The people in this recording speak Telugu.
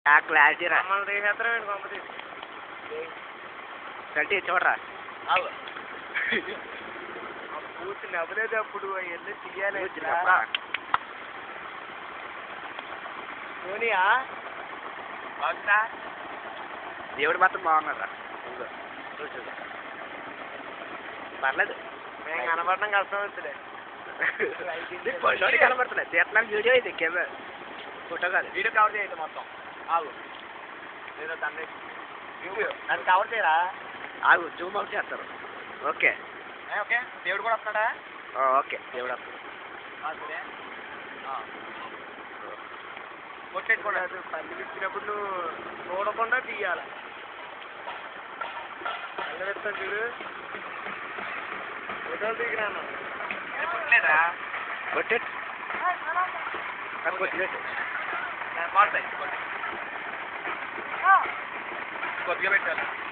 ఆ క్లారిటీ రా మమ్మల్ని తీసేత్తరం ఏంటి పంపది గట్టి చూడరా పూర్తి నవ్వలేదు అప్పుడు అవన్నీ తీయాలి వచ్చినప్పుడా? సోనియా బాగుందా దేవుడు మాత్రం బాగున్నారా ఇదిగో, చూడు, చూడు. పర్లేదు మేము కనపడడం కష్టం అవుతుంది ఫోటో కనబడుతున్నాయి తీర్థనాలు వీడియో ఇది కింద ఫోటో కాదు వీడియో కవర్ చేయదు మొత్తం ఆగు లేదా తండ్రి అది కవర్ చేయరా ఆగు జూమ్ అవుట్ చేస్తారు ఓకే ఏ, ఓకే దేవుడు కూడా వస్తున్నాడా ఆ, ఓకే దేవుడు వస్తుంది ఆ, సరే కొట్టేట్టుకోండి అది పల్లి ఇచ్చినప్పుడు నువ్వు చూడకుండా తీయాలి పల్లె ఇస్తాను చూడు ఫోటోలు దిగినాను కొట్టలేదా కొట్టేట్ కొట్టేట్ మారుతాయి కొద్దిగా పెట్టాలి